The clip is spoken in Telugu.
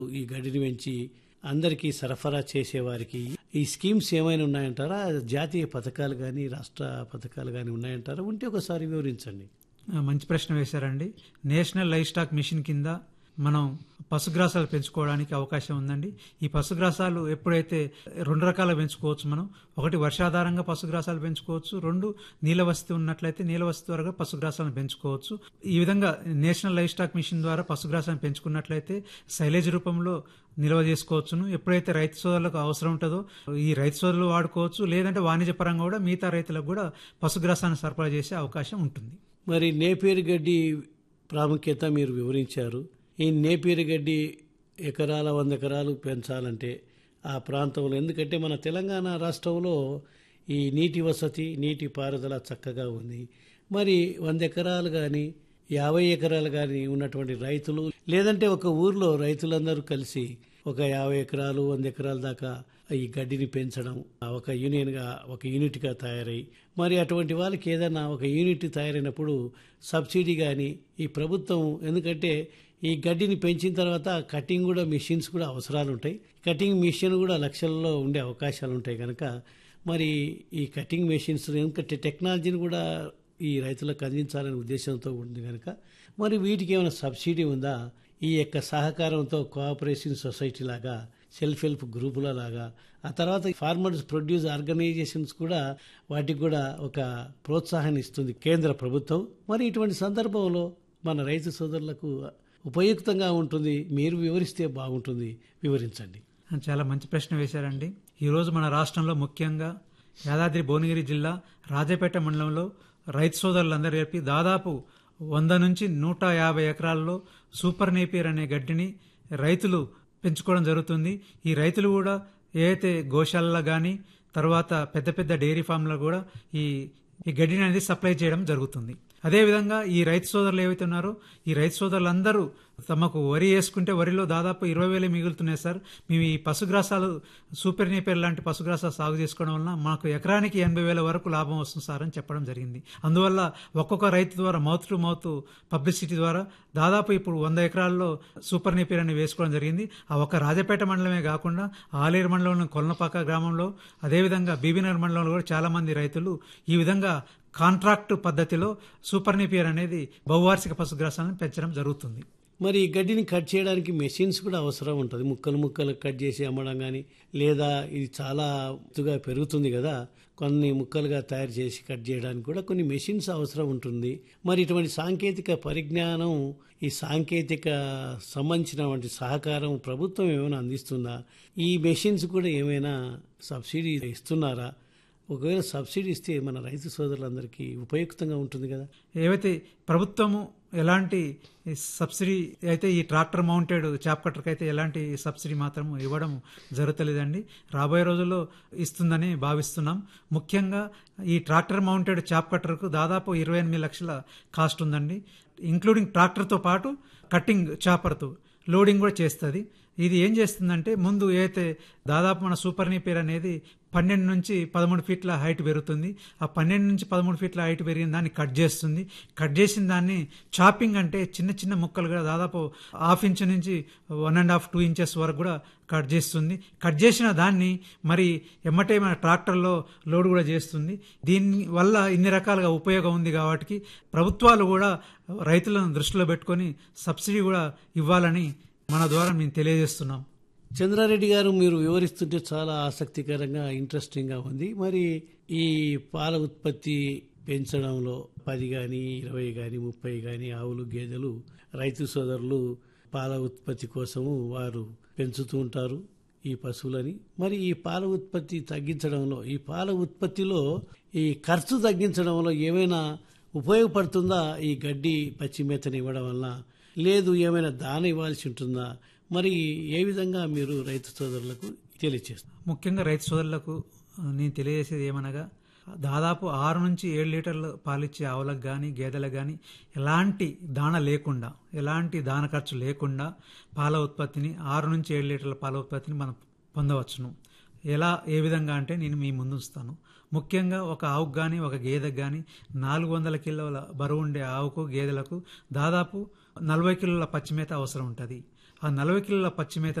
ఈ గడ్డిని పెంచి అందరికీ సరఫరా చేసేవారికి ఈ స్కీమ్స్ ఏమైనా ఉన్నాయంటారా జాతీయ పథకాలు కానీ రాష్ట్ర పథకాలు కానీ ఉన్నాయంటారా ఉంటే ఒకసారి వివరించండి ఆ, మంచి ప్రశ్న వేశారండి నేషనల్ లైఫ్ స్టాక్ మిషన్ కింద మనం పశుగ్రాసాలు పెంచుకోవడానికి అవకాశం ఉందండి ఈ పశుగ్రాసాలు ఎప్పుడైతే రెండు రకాల పెంచుకోవచ్చు మనం ఒకటి వర్షాధారంగా పశుగ్రాసాలు పెంచుకోవచ్చు రెండు నీల వసతి ఉన్నట్లయితే నీల వసతి ద్వారా పశుగ్రాసాలను పెంచుకోవచ్చు ఈ విధంగా నేషనల్ లైఫ్ స్టాక్ మిషన్ ద్వారా పశుగ్రాసాలను పెంచుకున్నట్లయితే సైలేజ్ రూపంలో నిల్వ చేసుకోవచ్చును ఎప్పుడైతే రైతు సోదరులకు అవసరం ఉంటుందో ఈ రైతు సోదరులు వాడుకోవచ్చు లేదంటే వాణిజ్య పరంగా కూడా మిగతా రైతులకు కూడా పశుగ్రాసాన్ని సరఫరా చేసే అవకాశం ఉంటుంది మరి నేపేరు గడ్డి ప్రాముఖ్యత మీరు వివరించారు ఈ నేపేరు గడ్డి ఎకరాల వంద ఎకరాలు పెంచాలంటే ఆ ప్రాంతంలో ఎందుకంటే మన తెలంగాణ రాష్ట్రంలో ఈ నీటి వసతి నీటి పారుదల చక్కగా ఉంది మరి వంద ఎకరాలు కానీ యాభై ఎకరాలు కానీ ఉన్నటువంటి రైతులు లేదంటే ఒక ఊర్లో రైతులందరూ కలిసి ఒక యాభై ఎకరాలు వంద ఎకరాల దాకా ఈ గడ్డిని పెంచడం ఒక యూనియన్గా ఒక యూనిట్గా తయారై మరి అటువంటి వాళ్ళకి ఏదైనా ఒక యూనిట్ తయారైనప్పుడు సబ్సిడీ కానీ ఈ ప్రభుత్వం ఎందుకంటే ఈ గడ్డిని పెంచిన తర్వాత కటింగ్ కూడా మిషన్స్ కూడా అవసరాలు ఉంటాయి కటింగ్ మిషన్ కూడా లక్షల్లో ఉండే అవకాశాలు ఉంటాయి కనుక మరి ఈ కటింగ్ మెషిన్స్ ఎందుకంటే టెక్నాలజీని కూడా ఈ రైతులకు అందించాలనే ఉద్దేశంతో ఉంది కనుక మరి వీటికి ఏమైనా సబ్సిడీ ఉందా ఈ యొక్క సహకారంతో కోఆపరేషన్ సొసైటీ లాగా సెల్ఫ్ హెల్ప్ గ్రూపుల లాగా ఆ తర్వాత ఫార్మర్స్ ప్రొడ్యూస్ ఆర్గనైజేషన్స్ కూడా వాటికి కూడా ఒక ప్రోత్సాహాన్ని ఇస్తుంది కేంద్ర ప్రభుత్వం మరి ఇటువంటి సందర్భంలో మన రైతు సోదరులకు ఉపయుక్తంగా ఉంటుంది మీరు వివరిస్తే బాగుంటుంది వివరించండి చాలా మంచి ప్రశ్న వేశారండి ఈరోజు మన రాష్ట్రంలో ముఖ్యంగా యాదాద్రి భువనగిరి జిల్లా రాజపేట మండలంలో రైతు సోదరులందరూ కలిపి దాదాపు వంద నుంచి నూట యాభై ఎకరాల్లో సూపర్ నేపియర్ అనే గడ్డిని రైతులు పెంచుకోవడం జరుగుతుంది ఈ రైతులు కూడా ఏదైతే గోశాలలో కానీ తర్వాత పెద్ద పెద్ద డైరీ ఫామ్లో కూడా ఈ ఈ గడ్డిని అనేది సప్లై చేయడం జరుగుతుంది అదేవిధంగా ఈ రైతు సోదరులు ఏవైతే ఉన్నారో ఈ రైతు సోదరులందరూ తమకు వరి వేసుకుంటే వరిలో దాదాపు ఇరవై వేలే మిగులుతున్నాయి సార్ మేము ఈ పశుగ్రాసాలు సూపర్ నేపేర్ లాంటి పశుగ్రాసాలు సాగు చేసుకోవడం వలన మాకు ఎకరానికి ఎనభై వేల వరకు లాభం వస్తుంది సార్ అని చెప్పడం జరిగింది అందువల్ల ఒక్కొక్క రైతు ద్వారా మౌత్ టు మౌత్ పబ్లిసిటీ ద్వారా దాదాపు ఇప్పుడు వంద ఎకరాల్లో సూపర్ నేపేర్ అని వేసుకోవడం జరిగింది ఆ ఒక్క రాజపేట మండలమే కాకుండా ఆలేరు మండలంలోని కొల్లపాక గ్రామంలో అదేవిధంగా బీబీనగర్ మండలంలో కూడా చాలా మంది రైతులు ఈ విధంగా కాంట్రాక్ట్ పద్ధతిలో సూపర్ నేపియర్ అనేది బహువార్షిక పశుగ్రాసాలను పెంచడం జరుగుతుంది మరి ఈ గడ్డిని కట్ చేయడానికి మెషిన్స్ కూడా అవసరం ఉంటుంది ముక్కలు ముక్కలు కట్ చేసి అమ్మడం కానీ లేదా ఇది చాలా ఎత్తుగా పెరుగుతుంది కదా కొన్ని ముక్కలుగా తయారు చేసి కట్ చేయడానికి కూడా కొన్ని మెషిన్స్ అవసరం ఉంటుంది మరి ఇటువంటి సాంకేతిక పరిజ్ఞానం ఈ సాంకేతిక సంబంధించినటువంటి సహకారం ప్రభుత్వం ఏమైనా అందిస్తుందా ఈ మెషిన్స్ కూడా ఏమైనా సబ్సిడీ ఇస్తున్నారా ఒకవేళ సబ్సిడీ ఇస్తే మన రైతు సోదరులందరికీ ఉపయుక్తంగా ఉంటుంది కదా ఏవైతే ప్రభుత్వము ఎలాంటి సబ్సిడీ అయితే ఈ ట్రాక్టర్ మౌంటెడ్ చాప్ కట్టర్కి అయితే ఎలాంటి సబ్సిడీ మాత్రం ఇవ్వడం జరుగుతలేదండి రాబోయే రోజుల్లో ఇస్తుందని భావిస్తున్నాం ముఖ్యంగా ఈ ట్రాక్టర్ మౌంటెడ్ చాప్ కట్టర్కు దాదాపు ఇరవై ఎనిమిది లక్షల కాస్ట్ ఉందండి ఇంక్లూడింగ్ ట్రాక్టర్తో పాటు కట్టింగ్ చాపర్తో లోడింగ్ కూడా చేస్తుంది ఇది ఏం చేస్తుందంటే ముందు ఏదైతే దాదాపు మన సూపర్ నీపేర్ అనేది పన్నెండు నుంచి పదమూడు ఫీట్ల హైట్ పెరుగుతుంది ఆ పన్నెండు నుంచి పదమూడు ఫీట్ల హైట్ పెరిగిన దాన్ని కట్ చేస్తుంది కట్ చేసిన దాన్ని చాపింగ్ అంటే చిన్న చిన్న ముక్కలుగా దాదాపు హాఫ్ ఇంచ్ నుంచి one and half two inches వరకు కూడా కట్ చేస్తుంది కట్ చేసిన దాన్ని మరి ఎమ్మటే మన ట్రాక్టర్లో లోడ్ కూడా చేస్తుంది దీని వల్ల ఇన్ని రకాలుగా ఉపయోగం ఉంది కాబట్టి ప్రభుత్వాలు కూడా రైతులను దృష్టిలో పెట్టుకొని సబ్సిడీ కూడా ఇవ్వాలని మన ద్వారా మేము తెలియజేస్తున్నాం చంద్రారెడ్డి గారు మీరు వివరిస్తుంటే చాలా ఆసక్తికరంగా ఇంట్రెస్టింగ్గా ఉంది మరి ఈ పాల ఉత్పత్తి పెంచడంలో పది కానీ ఇరవై కానీ ముప్పై కానీ ఆవులు గేదెలు రైతు సోదరులు పాల ఉత్పత్తి కోసము వారు పెంచుతూ ఉంటారు ఈ పశువులని మరి ఈ పాల ఉత్పత్తి తగ్గించడంలో ఈ పాల ఉత్పత్తిలో ఈ ఖర్చు తగ్గించడంలో ఏమైనా ఉపయోగపడుతుందా ఈ గడ్డి పచ్చి మేతని ఇవ్వడం వల్ల లేదు ఏమైనా దాన ఇవ్వాల్సి ఉంటుందా మరి ఏ విధంగా మీరు రైతు సోదరులకు తెలియజేస్తారు ముఖ్యంగా రైతు సోదరులకు ఆ, నేను తెలియజేసేది ఏమనగా దాదాపు ఆరు నుంచి ఏడు లీటర్లు పాలిచ్చే ఆవులకు కానీ గేదెలకు కానీ ఎలాంటి దాన లేకుండా ఎలాంటి దాన ఖర్చు లేకుండా పాల ఉత్పత్తిని ఆరు నుంచి ఏడు లీటర్ల పాల ఉత్పత్తిని మనం పొందవచ్చును ఎలా ఏ విధంగా అంటే నేను మీ ముందు ఉంచుతాను ముఖ్యంగా ఒక ఆవుకు కానీ ఒక గేదెకు కానీ నాలుగు వందల కిలోల బరువు ఉండే ఆవుకు గేదెలకు దాదాపు నలభై కిలోల పచ్చిమేత అవసరం ఉంటుంది ఆ నలభై కిలోల పచ్చి మేత